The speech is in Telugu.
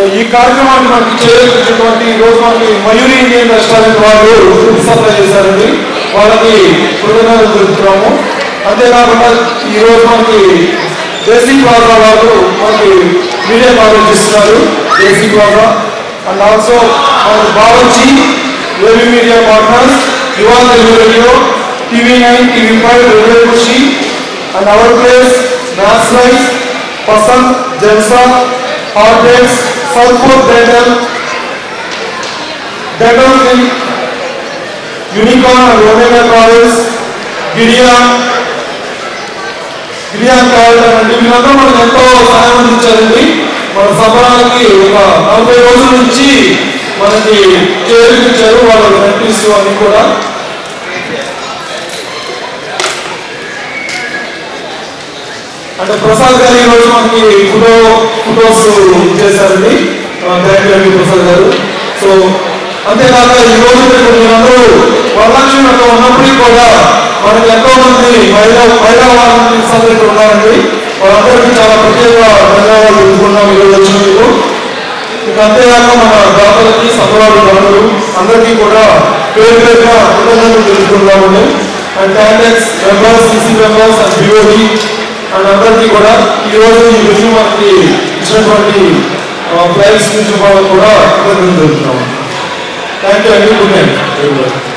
ఈ కార్యక్రమాన్ని మనకి చేయాల్సినటువంటి ఈ రోజు మనకి మయూరి ఇండియన్ రెస్టారెంట్ వాళ్ళు ఫుడ్ సప్లై చేశారండి వాళ్ళకి కృతజ్ఞతలు తెలుపుతున్నాము అంతేకాకుండా ఈ రోజు మనకి దేశీ ప్లాజా వాళ్ళు మనకి మీడియా కవరేజ్ ఇస్తున్నారు దేశీ ప్లాజా అండ్ ఆల్సో మనకి Bawarchi AB media partners Yuva Telugu radio TV nine TV five radio Khushi and our place maths life Pasand Jalsa Hartex south food dental dental unicorn and omega college గిరియా గిరియాన్ కాలేజ్ అండి వీళ్ళందరూ మనకు ఎంతో సహాయం అందించారండి మన సభలకి ఒక నలభై రోజుల నుంచి మనకి చేరుకుంచారు వాళ్ళ కనిపిస్తూ అన్ని కూడా అంటే ప్రసాద్ గారు ఈ రోజు మనకి ఫోటో ఫోటోస్ చేశారండి థ్యాంక్ యూ ప్రసాద్ గారు సో అంతేకాక ఈ రోజు రేపు మీరందరూ వరలక్ష్మి యొక్క ఉన్నప్పటికీ కూడా మనకి ఎంతో మంది మహిళా మహిళా వాళ్ళని సభ్యులు ఉన్నారండి వాళ్ళందరికీ చాలా ప్రత్యేక ధన్యవాదాలు తెలుసుకున్నాం ఈ రోజు వచ్చినందుకు ఇక అంతేకాక మన దాతలకి సభ్యులు అందరూ అందరికీ కూడా పేరు పేరుగా కృతజ్ఞతలు తెలుసుకున్నామండి and candidates members CC members and BOD and అందరికీ కూడా ఈ రోజు ఈ విషయం మనకి ఇచ్చినటువంటి ఫ్లైట్స్ నుంచి వాళ్ళకి కూడా కృతజ్ఞతలు తెలుపుతున్నాము థ్యాంక్ యూ అండి గుడ్ నైట్